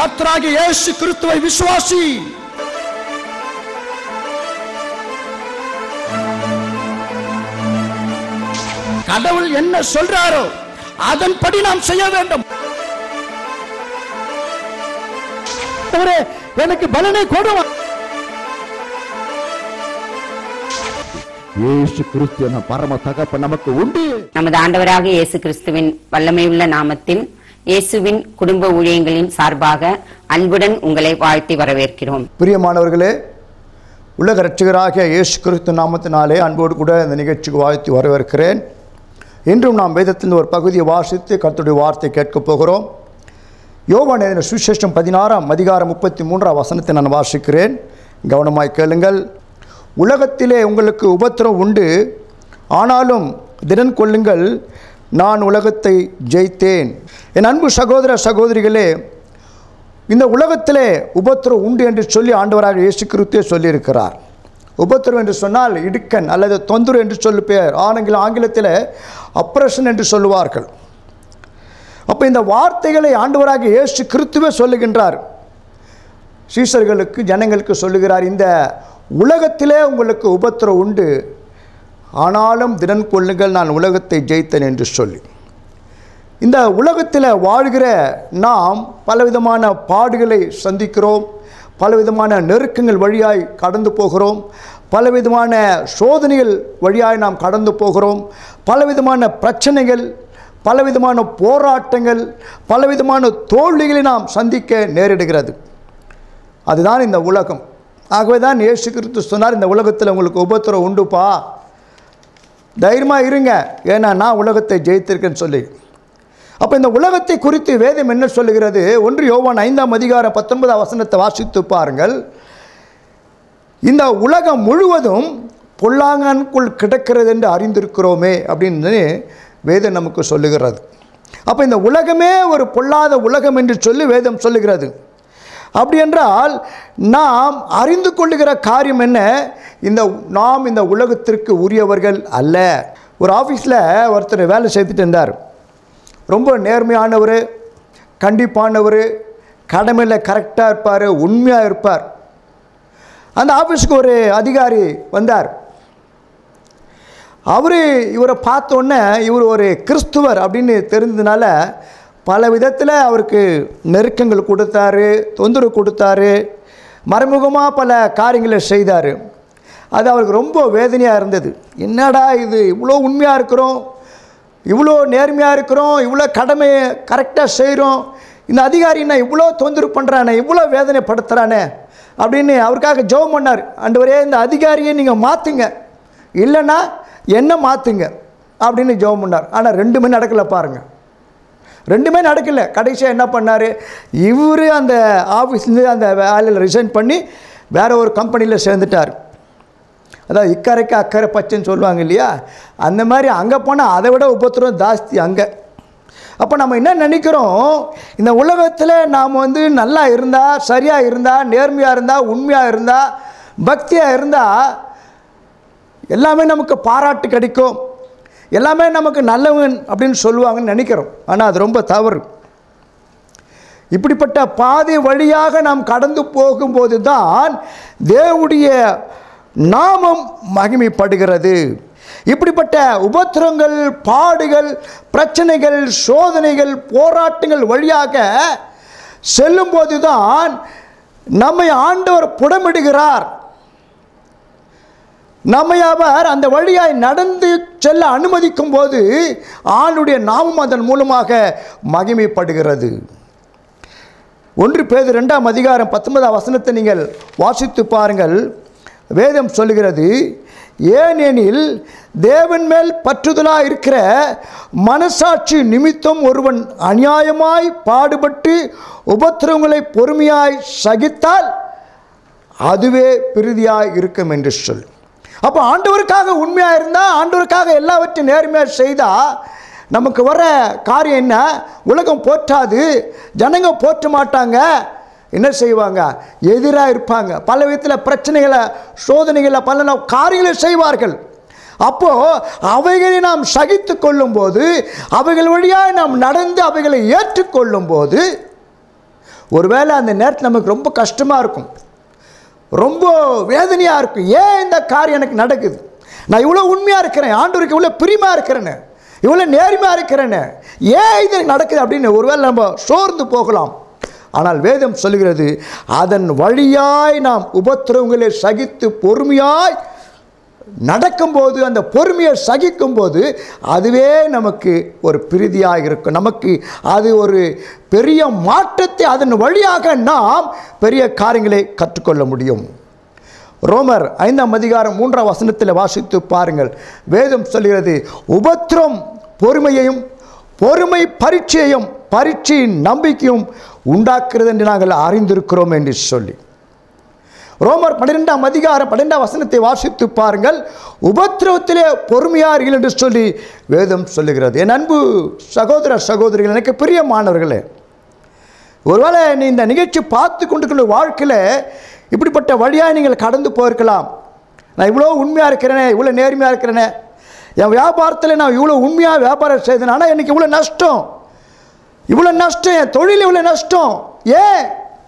கர்த்தராகிய இயேசு கிறிஸ்துவை விசுவாசி கடவுள் என்ன சொல்றாரோ அதன்படி நாம் செய்ய வேண்டும் ஆண்டவரே, எனக்கு பலனை கொடும் இயேசு கிறிஸ்து என பரம தகப்பன் நமக்கு உண்டு நமது ஆண்டவராக இயேசு கிறிஸ்துவின் வல்லமையுள்ள நாமத்தில் இயேசுவின் குடும்ப ஊழியங்களின் சார்பாக அன்புடன் உங்களை வாழ்த்தி வரவேற்கிறோம் பிரியமானவர்களே உலக ரட்சகராகிய இயேசு கிறிஸ்து நாமத்தினாலே அன்போடு கூட இந்த நிகழ்ச்சிக்கு வாழ்த்தி வரவேற்கிறேன் இன்றும் நாம் வேதத்தின் ஒரு பகுதியை வாசித்து கர்த்தருடைய வார்த்தை கேட்கப் போகிறோம் யோவான் எழுதின சுவிசேஷம் பதினாறாம் அதிகாரம் முப்பத்தி மூன்றாம் வசனத்தை நான் வாசிக்கிறேன் கவனமாய் கேளுங்கள் உலகத்திலே உங்களுக்கு உபத்திரம் உண்டு ஆனாலும் திடன் கொள்ளுங்கள் நான் உலகத்தை ஜெயித்தேன் என் அன்பு சகோதர சகோதரிகளே இந்த உலகத்திலே உபத்திரம் உண்டு என்று சொல்லி ஆண்டவராக இயேசு கிறிஸ்துவே சொல்லியிருக்கிறார் உபத்திரம் என்று சொன்னால் இடுக்கன் அல்லது தொந்தரவு என்று சொல்லு பெயர் ஆங்கில ஆங்கிலத்தில் அப்ரஷன் என்று சொல்லுவார்கள் அப்போ இந்த வார்த்தைகளை ஆண்டவராக இயேசு கிறிஸ்துவே சொல்லுகின்றார் சீசர்களுக்கு ஜனங்களுக்கு சொல்லுகிறார் இந்த உலகத்திலே உங்களுக்கு உபத்திரம் உண்டு ஆனாலும் திடன் கொள்ளுங்கள் நான் உலகத்தை ஜெயித்தேன் என்று சொல்லி இந்த உலகத்தில் வாழ்கிற நாம் பலவிதமான பாடுகளை சந்திக்கிறோம் பலவிதமான நெருக்கங்கள் வழியாய் கடந்து போகிறோம் பலவிதமான சோதனைகள் வழியாய் நாம் கடந்து போகிறோம் பலவிதமான பிரச்சனைகள் பலவிதமான போராட்டங்கள் பலவிதமான தோல்விகளை நாம் சந்திக்க நேரிடுகிறது அதுதான் இந்த உலகம் ஆகவே தான் இயேசு கிறிஸ்து சொன்னார் இந்த உலகத்தில் உங்களுக்கு உபத்திரம் உண்டுப்பா தைரியமாக இருங்க ஏன்னா நான் உலகத்தை ஜெயித்திருக்கேன்னு சொல்லி அப்போ இந்த உலகத்தை குறித்து வேதம் என்ன சொல்லுகிறது ஒன்று யோவான் ஐந்தாம் அதிகாரம் பத்தொன்பதாம் வசனத்தை வாசித்து பாருங்கள் இந்த உலகம் முழுவதும் பொல்லாங்கனுக்குள் கிடக்கிறது என்று அறிந்திருக்கிறோமே அப்படின்னு வேதம் நமக்கு சொல்லுகிறது அப்போ இந்த உலகமே ஒரு பொல்லாத உலகம் என்று சொல்லி வேதம் சொல்லுகிறது அப்படி என்றால் நாம் அறிந்து கொள்ளுகிற காரியம் என்ன இந்த நாம் இந்த உலகத்திற்கு உரியவர்கள் அல்ல ஒரு ஆஃபீஸில் ஒருத்தர் வேலை செய்துட்டு இருந்தார் ரொம்ப நேர்மையானவர் கண்டிப்பானவர் கடமையில் கரெக்டாக இருப்பார் உண்மையாக இருப்பார் அந்த ஆஃபீஸுக்கு ஒரு அதிகாரி வந்தார் அவர் இவரை பார்த்தோன்னே இவர் ஒரு கிறிஸ்துவர் அப்படின்னு தெரிஞ்சதுனால பல விதத்தில் அவருக்கு நெருக்கங்கள் கொடுத்தாரு தொந்தரவு கொடுத்தாரு மறைமுகமாக பல காரியங்களை செய்தார் அது அவருக்கு ரொம்ப வேதனையாக இருந்தது என்னடா இது இவ்வளோ உண்மையாக இருக்கிறோம் இவ்வளோ நேர்மையாக இருக்கிறோம் இவ்வளோ கடமையை கரெக்டாக செய்கிறோம் இந்த அதிகாரி என்ன இவ்வளோ தொந்தரவு பண்ணுறானே இவ்வளோ வேதனைப்படுத்துகிறானே அப்படின்னு அவருக்காக ஜெபம் பண்ணார் ஆண்டவரே இந்த அதிகாரியை நீங்கள் மாற்றுங்க இல்லைன்னா என்ன மாற்றுங்க அப்படின்னு ஜெபம் பண்ணார் ஆனால் ரெண்டுமே நடக்கலை பாருங்கள் ரெண்டுமே நடக்கல கடைசியாக என்ன பண்ணார் இவர் அந்த ஆஃபீஸ்லேருந்து அந்த வேலையில் ரிசைன் பண்ணி வேற ஒரு கம்பெனியில் சேர்ந்துட்டார் அதாவது இக்கரைக்கு அக்கறை பச்சைன்னு சொல்லுவாங்க இல்லையா அந்த மாதிரி அங்கே போனால் அதை விட உபத்திரம் ஜாஸ்தி அங்கே அப்போ நம்ம என்ன நினைக்கிறோம் இந்த உலகத்தில் நாம் வந்து நல்லா இருந்தால் சரியாக இருந்தால் நேர்மையாக இருந்தால் உண்மையாக இருந்தால் பக்தியாக இருந்தால் எல்லாமே நமக்கு பாராட்டு கிடைக்கும் எல்லாமே நமக்கு நல்லவன் அப்படின்னு சொல்லுவாங்கன்னு நினைக்கிறோம் ஆனால் அது ரொம்ப தவறு இப்படிப்பட்ட பாதை வழியாக நாம் கடந்து போகும்போது தான் தேவனுடைய நாமம் மகிமைப்படுகிறது இப்படிப்பட்ட உபத்திரங்கள் பாடுகள் பிரச்சனைகள் சோதனைகள் போராட்டங்கள் வழியாக செல்லும்போது தான் நம்மை ஆண்டவர் புடமிடுகிறார் நம்மை அவர் அந்த வழியாய் நடந்து செல்ல அனுமதிக்கும் போது ஆண்டுடைய நாமம் அதன் மூலமாக மகிமைப்படுகிறது ஒன்று பேது ரெண்டாம் அதிகாரம் பத்தொன்பதாம் வசனத்தை நீங்கள் வாசித்து பாருங்கள் வேதம் சொல்லுகிறது ஏனெனில் தேவன் மேல் பற்றுதலாக இருக்கிற மனசாட்சி நிமித்தம் ஒருவன் அநியாயமாய் பாடுபட்டு உபத்திரவங்களை பொறுமையாய் சகித்தால் அதுவே பிரிதியாய் இருக்கும் என்று சொல் அப்போ ஆண்டவருக்காக உண்மையாக இருந்தால் ஆண்டவருக்காக எல்லாவற்றையும் நேர்மையாக செய்தால் நமக்கு வர காரியம் என்ன உலகம் போற்றாது ஜனங்க போற்ற மாட்டாங்க என்ன செய்வாங்க எதிராக இருப்பாங்க பல விதத்தில் பிரச்சனைகளை சோதனைகளை பல நா- காரியங்களை செய்வார்கள் அப்போது அவைகளை நாம் சகித்து கொள்ளும்போது அவைகள் வழியாக நாம் நடந்து அவைகளை ஏற்றுக்கொள்ளும் போது ஒருவேளை அந்த நேரத்தில் நமக்கு ரொம்ப கஷ்டமாக இருக்கும் ரொம்ப வேதனையாக இருக்கும் ஏன் இந்த காரியம் எனக்கு நடக்குது நான் இவ்வளோ உண்மையாக இருக்கிறேன் ஆண்டவருக்கு இவ்வளோ பிரியமாக இருக்கிறேன்னு இவ்வளோ நேர்மையாக இருக்கிறேன்னு ஏன் இது எனக்கு நடக்குது அப்படின்னு ஒருவேளை நம்ம சோர்ந்து போகலாம் ஆனால் வேதம் சொல்லுகிறது அதன் வழியாய் நாம் உபத்திரவங்களை சகித்து பொறுமையாய் நடக்கும்போது அந்த பொறுமையை சகிக்கும்போது அதுவே நமக்கு ஒரு பிரீதியாக இருக்கும் நமக்கு அது ஒரு பெரிய மாற்றத்தை அதன் வழியாக நாம் பெரிய காரியங்களை கற்றுக்கொள்ள முடியும் ரோமர் ஐந்தாம் அதிகாரம் மூன்றாம் வசனத்தில் வாசித்து பாருங்கள் வேதம் சொல்கிறது உபத்திரம் பொறுமையையும் பொறுமை பரீட்சையையும் பரீட்சையின் நம்பிக்கையும் உண்டாக்குறது என்று நாங்கள் அறிந்திருக்கிறோம் என்று சொல்லி ரோமர் பன்னிரெண்டாம் அதிகாரம் பன்னிரெண்டாம் வசனத்தை வாசித்து பாருங்கள் உபத்திரவத்திலே பொறுமையார்கள் என்று சொல்லி வேதம் சொல்லுகிறது என் அன்பு சகோதர சகோதரிகள் எனக்கு பிரியமானவர்களே ஒருவேளை நீ இந்த நிகழ்ச்சி பார்த்து கொண்டிருக்கிற வாழ்க்கையில் இப்படிப்பட்ட வழியாக நீங்கள் கடந்து போயிருக்கலாம் நான் இவ்வளோ உண்மையாக இருக்கிறேனே இவ்வளோ நேர்மையாக இருக்கிறேனே என் வியாபாரத்தில் நான் இவ்வளோ உண்மையாக வியாபாரம் செய்தேன் ஆனால் எனக்கு இவ்வளோ நஷ்டம் இவ்வளோ நஷ்டம் என் தொழில் இவ்வளோ நஷ்டம் ஏன்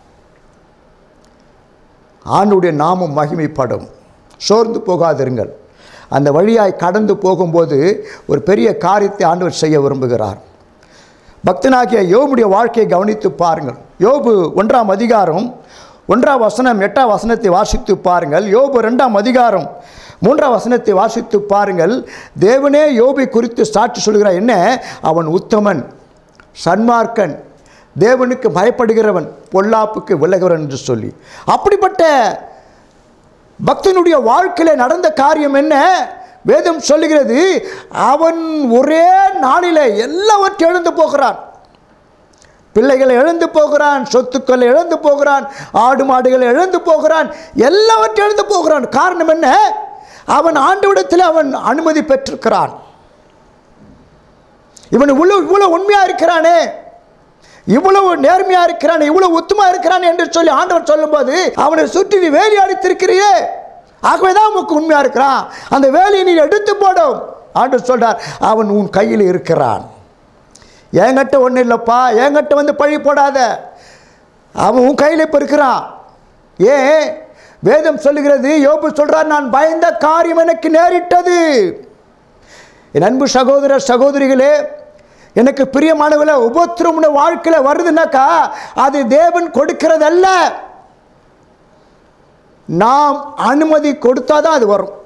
ஆண்டுடைய நாமம் மகிமைப்படும் சோர்ந்து போகாதிருங்கள் அந்த வழியாய் கடந்து போகும்போது ஒரு பெரிய காரியத்தை ஆண்டவர் செய்ய விரும்புகிறார் பக்தனாகிய யோபுடைய வாழ்க்கையை கவனித்து பாருங்கள் யோபு ஒன்றாம் அதிகாரம் ஒன்றாம் வசனம் எட்டாம் வசனத்தை வாசித்து பாருங்கள் யோபு ரெண்டாம் அதிகாரம் மூன்றாம் வசனத்தை வாசித்து பாருங்கள் தேவனே யோபை குறித்து சாட்சி சொல்கிறார் என்ன அவன் உத்தமன் சன்மார்க்கன் தேவனுக்கு பயப்படுகிறவன் பொல்லாப்புக்கு விலகிறவன் என்று சொல்லி அப்படிப்பட்ட பக்தனுடைய வாழ்க்கையில் நடந்த காரியம் என்ன வேதம் சொல்லுகிறது அவன் ஒரே நாளில் எல்லாவற்றையும் இழந்து போகிறான் பிள்ளைகளை இழந்து போகிறான் சொத்துக்களை இழந்து போகிறான் ஆடு மாடுகளை இழந்து போகிறான் எல்லாவற்றையும் இழந்து போகிறான் காரணம் என்ன அவன் ஆண்டவிடத்தில் அவன் அனுமதி பெற்றிருக்கிறான் இவன் இவ்வளோ இவ்வளோ உண்மையாக இருக்கிறானே இவ்வளவு நேர்மையா இருக்கிறான் இவ்வளவு உத்தமா இருக்கிறான் என்று சொல்லி ஆண்டவர் சொல்லும்போது அவனை சுற்றி நீ வேலி அடித்திருக்கிறியே ஆகவே தான் உனக்கு உண்மையா இருக்கிறான் அந்த வேலையை நீ எடுத்து போடும் ஆண்டவர் சொல்றார் அவன் உன் கையில் இருக்கிறான் என்கிட்ட ஒன்றும் இல்லைப்பா என்கிட்ட வந்து பழி போடாத அவன் உன் கையில் இப்போ இருக்கிறான் ஏன் வேதம் சொல்லுகிறது யோபு சொல்றார் நான் பயந்த காரியம் எனக்கு நேரிட்டது என் அன்பு சகோதர சகோதரிகளே எனக்கு பிரியமானவர்கள உபத்திரம்னு வாழ்க்கையில் வருதுனாக்கா அது தேவன் கொடுக்கிறதல்ல நாம் அனுமதி கொடுத்தாதான் அது வரும்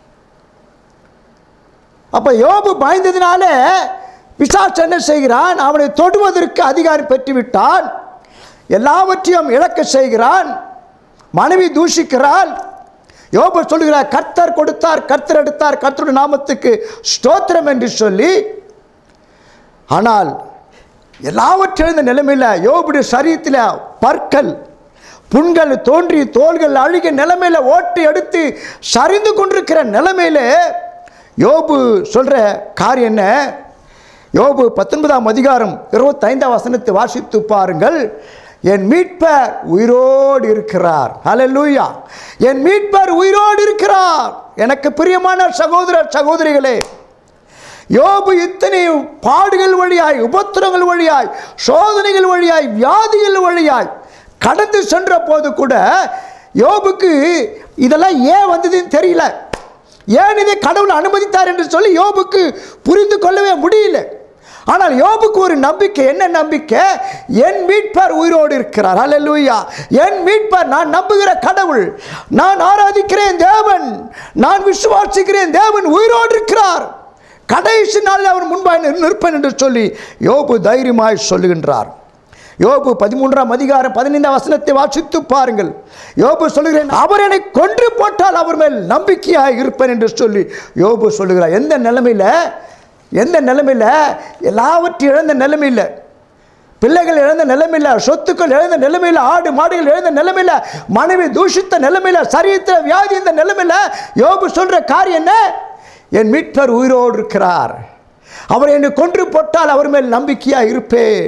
அப்ப யோபு பயந்ததினால பிசாசு என்ன செய்கிறான் அவனை தொடுவதற்கு அதிகாரம் பெற்றுவிட்டான் எல்லாவற்றையும் இழக்க செய்கிறான் மனைவி தூஷிக்கிறாள் யோபு சொல்லுகிறார் கர்த்தர் கொடுத்தார் கர்த்தர் எடுத்தார் கர்த்தருடைய நாமத்துக்கு ஸ்தோத்திரம் என்று சொல்லி ஆனால் எல்லாவற்றும் இந்த நிலைமையில் யோபுடைய சரீரத்தில் பற்கள் புண்கள் தோன்றி தோள்கள் அழுகிய நிலைமையில் ஓட்டி எடுத்து சரிந்து கொண்டிருக்கிற நிலைமையில் யோபு சொல்கிற காரியம் என்ன யோபு பத்தொன்பதாம் அதிகாரம் இருபத்தைந்தாம் வசனத்தை வாசித்து பாருங்கள் என் மீட்பர் உயிரோடு இருக்கிறார் ஹalleluya என் மீட்பர் உயிரோடு இருக்கிறார் எனக்கு பிரியமான சகோதர சகோதரிகளே யோபு இத்தனை பாடுகள் வழியாய் உபத்திரங்கள் வழியாய் சோதனைகள் வழியாய் வியாதிகள் வழியாய் கடந்து சென்ற போது கூட யோபுக்கு இதெல்லாம் ஏன் வந்ததுன்னு தெரியல ஏன் இதை கடவுள் அனுமதித்தார் என்று சொல்லி யோபுக்கு புரிந்து கொள்ளவே முடியல ஆனால் யோபுக்கு ஒரு நம்பிக்கை என்ன நம்பிக்கை என் மீட்பர் உயிரோடு இருக்கிறார் அல்லேலூயா என் மீட்பர் நான் நம்புகிற கடவுள் நான் ஆராதிக்கிறேன் தேவன் நான் விசுவாசிக்கிறேன் தேவன் உயிரோடு இருக்கிறார் கடைசி நாளில் அவர் முன்பாய் நிற்~ நிற்பேன் என்று சொல்லி யோபு தைரியமாய் சொல்லுகின்றார் யோபு பதிமூன்றாம் அதிகாரம் பதினைந்தாம் வசனத்தை வாசித்து பாருங்கள் யோபு சொல்லுகிறேன் அவர் என்னை கொன்று போட்டால் அவர் மேல் நம்பிக்கையாக இருப்பேன் என்று சொல்லி யோபு சொல்லுகிறார் எந்த நிலைமையில் எந்த நிலைமையில் எல்லாவற்றையும் இழந்த நிலைமையில் பிள்ளைகள் இழந்த நிலைமையில் சொத்துக்கள் இழந்த நிலைமையில் ஆடு மாடுகள் இழந்த நிலைமையில் மனைவி தூஷித்த நிலைமையில் சரீரத்த வியாதி இந்த நிலைமையில் யோபு சொல்ற காரியம் என்ன என் மீட்பர் உயிரோடு இருக்கிறார் அவர் என்னை கொன்று போட்டால் அவர் மேல் நம்பிக்கையாக இருப்பேன்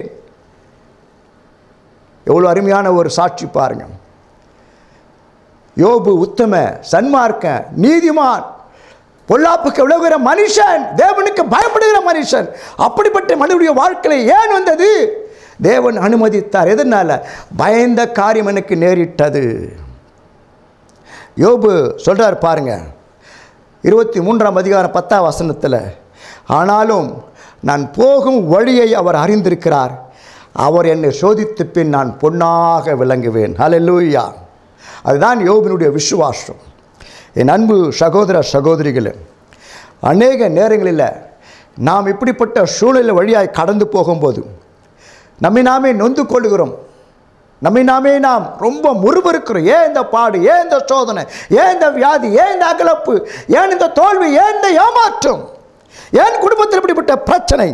எவ்வளோ அருமையான ஒரு சாட்சி பாருங்க யோபு உத்தம சன்மார்க்க நீதிமான் பொல்லாப்புக்கு விலகுகிற மனுஷன் தேவனுக்கு பயப்படுகிற மனுஷன் அப்படிப்பட்ட மனிதனுடைய வாழ்க்கையில் ஏன் வந்தது தேவன் அனுமதித்தார் எதனால் பயந்த காரியம் எனக்கு நேரிட்டது யோபு சொல்கிறார் பாருங்க இருபத்தி மூன்றாம் அதிகாரம் பத்தாம் வசனத்தில் ஆனாலும் நான் போகும் வழியை அவர் அறிந்திருக்கிறார் அவர் என்னை சோதித்து பின் நான் பொன்னாக விளங்குவேன் ஹalleluya அதுதான் யோபினுடைய விசுவாசம் என் அன்பு சகோதர சகோதரிகளே அநேக நேரங்களில் நாம் இப்படிப்பட்ட சூழ்நிலை வழியாய் கடந்து போகும்போது நம்மை நாமே நொந்து கொள்கிறோம் நம்மை நாமே நாம் ரொம்ப முறுமுறுக்கிறோம் ஏன் இந்த பாடு ஏன் இந்த சோதனை ஏன் இந்த வியாதி ஏன் இந்த அகலப்பு ஏன் இந்த தோல்வி ஏன் இந்த ஏமாற்றம் ஏன் குடும்பத்தில் இப்படிப்பட்ட பிரச்சனை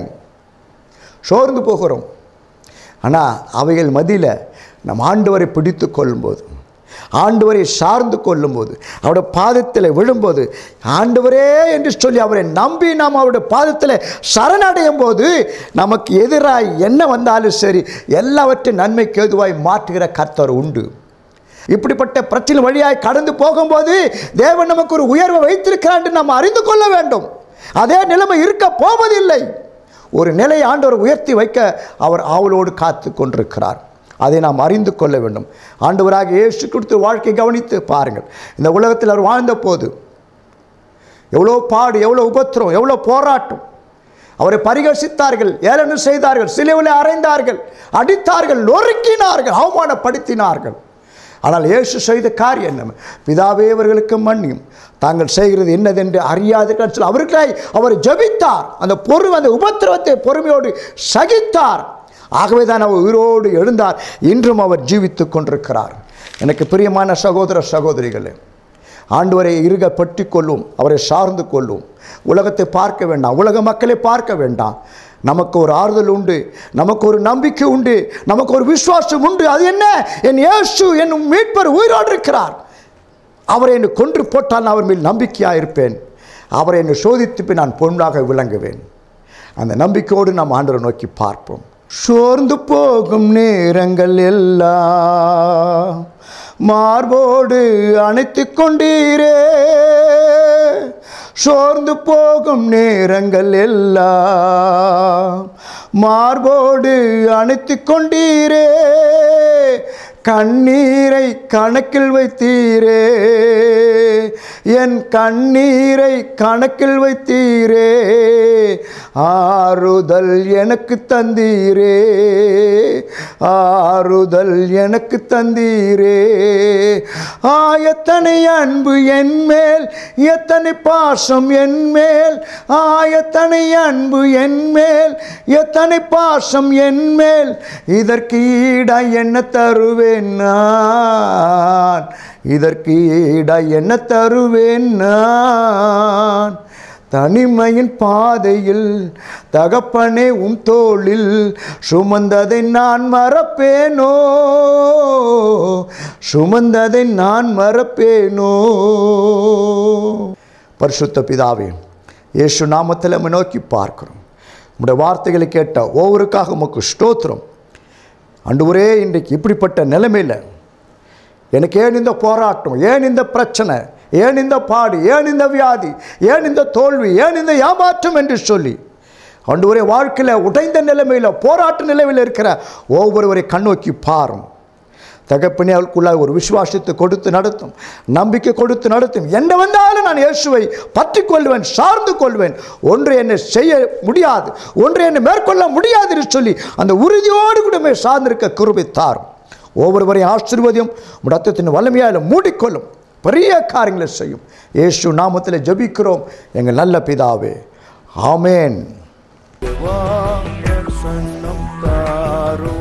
சோர்ந்து போகிறோம் ஆனால் அவைகள் மத்தியில் நம் ஆண்டவரை பிடித்து கொள்ளும்போது ஆண்டவரை சார்ந்து கொள்ளும்போது அவருடைய பாதத்தில் விழும்போது ஆண்டவரே என்று சொல்லி அவரை நம்பி நாம் அவருடைய பாதத்தில் சரணடையும் போது நமக்கு எதிராக என்ன வந்தாலும் சரி எல்லாவற்றையும் நன்மைக்கு ஏதுவாய் மாற்றுகிற கர்த்தர் உண்டு இப்படிப்பட்ட பிரச்சனை வழியாய் கடந்து போகும்போது தேவன் நமக்கு ஒரு உயர்வை வைத்திருக்கிறார் என்று நாம் அறிந்து கொள்ள வேண்டும் அதே நிலைமை இருக்க போவதில்லை ஒரு நிலை ஆண்டவர் உயர்த்தி வைக்க அவர் ஆவலோடு காத்து கொண்டிருக்கிறார் அதை நாம் அறிந்து கொள்ள வேண்டும் ஆண்டவராக இயேசு கொடுத்து வாழ்க்கை கவனித்து பாருங்கள் இந்த உலகத்தில் அவர் வாழ்ந்த போது எவ்வளோ பாடு எவ்வளோ உபத்திரம் எவ்வளோ போராட்டம் அவரை பரிகசித்தார்கள் ஏளன செய்தார்கள் சிலுவையில் அறைந்தார்கள் அடித்தார்கள் நொறுக்கினார்கள் அவமானப்படுத்தினார்கள் ஆனால் இயேசு செய்த காரியம் என்ன பிதாவே அவர்களுக்கு மன்னியும் தாங்கள் செய்கிறது என்னதென்று அறியாதீர்கள் சொல்லி அவர்களாய் அவர் ஜெபித்தார் அந்த பொறு அந்த உபத்திரவத்தை பொறுமையோடு சகித்தார் ஆகவே தான் அவர் உயிரோடு எழுந்தார் இன்றும் அவர் ஜீவித்துக் கொண்டிருக்கிறார் எனக்கு பிரியமான சகோதர சகோதரிகளே ஆண்டவரை இருக பற்றி கொள்ளும் அவரை சார்ந்து கொள்ளும் உலகத்தை பார்க்க வேண்டாம் உலக மக்களை பார்க்க வேண்டாம் நமக்கு ஒரு ஆறுதல் உண்டு நமக்கு ஒரு நம்பிக்கை உண்டு நமக்கு ஒரு விசுவாசம் உண்டு அது என்ன என் இயேசு என் மீட்பர் உயிரோடு இருக்கிறார் அவரை என்னை கொன்று போட்டால் நான் அவர் மேல் நம்பிக்கையாக இருப்பேன் அவரை என்னை சோதித்து பின் நான் பொண்ணாக விளங்குவேன் அந்த நம்பிக்கையோடு நாம் ஆண்டவரை நோக்கி பார்ப்போம் சோர்ந்து போகும் நேரங்கள் எல்லாம் மார்போடு அணைத்து கொண்டீரே சோர்ந்து போகும் நேரங்கள் எல்லாம் மார்போடு அணைத்து கொண்டீரே கண்ணீரை கணக்கில் வைத்தீரே என் கண்ணீரை கணக்கில் வைத்தீரே ஆறுதல் எனக்கு தந்தீரே ஆறுதல் எனக்கு தந்தீரே ஆ எத்தனை அன்பு என் மேல் எத்தனை பாசம் என் மேல் ஆ எத்தனை அன்பு என் மேல் எத்தனை பாசம் என் மேல் இதற்கு ஈடா என்ன தருவேன் நான் இதற்கு ஈடா என்ன தருவேன் நான் தனிமையின் பாதையில் தகப்பனே உன் தோளில் சுமந்ததை நான் மறப்பேனோ சுமந்ததை நான் மறப்பேனோ பரிசுத்த பிதாவே இயேசு நாமத்தில் நம்ம நோக்கி பார்க்கிறோம் உம்முடைய வார்த்தைகளை கேட்ட ஒவ்வொருக்காக உமக்கு ஸ்தோத்திரம் அன்றுவரே இன்றைக்கு இப்படிப்பட்ட நிலைமையில் எனக்கு ஏன் இந்த போராட்டம் ஏன் இந்த பிரச்சனை ஏன் இந்த பாடு ஏன் இந்த வியாதி ஏன் இந்த தோல்வி ஏன் இந்த ஏமாற்றம் என்று சொல்லி அன்றுவரே வாழ்க்கையில் உடைந்த நிலைமையில் போராட்ட நிலைமையில் இருக்கிற ஒவ்வொருவரை கண்ணோக்கி பாரும் தகப்பனே அவளுக்குள்ள ஒரு விசுவாசத்தை கொடுத்து நடத்தும் நம்பிக்கை கொடுத்து நடத்தும் என்ன வந்தாலும் நான் இயேசுவை பற்றி கொள்வேன் சார்ந்து கொள்வேன் ஒன்று என்னை செய்ய முடியாது ஒன்று என்னை மேற்கொள்ள முடியாது என்று சொல்லி அந்த உறுதியோடு கூடமே சார்ந்திருக்க கிருபை தாரும் ஒவ்வொருவரையும் ஆசீர்வதியும் ரத்தத்தின் வலிமையால் மூடிக்கொள்ளும் பெரிய காரியங்களை செய்யும் இயேசு நாமத்தில் ஜெபிக்கிறோம் எங்கள் நல்ல பிதாவே ஆமேன் பிரசன்னம் தாரும்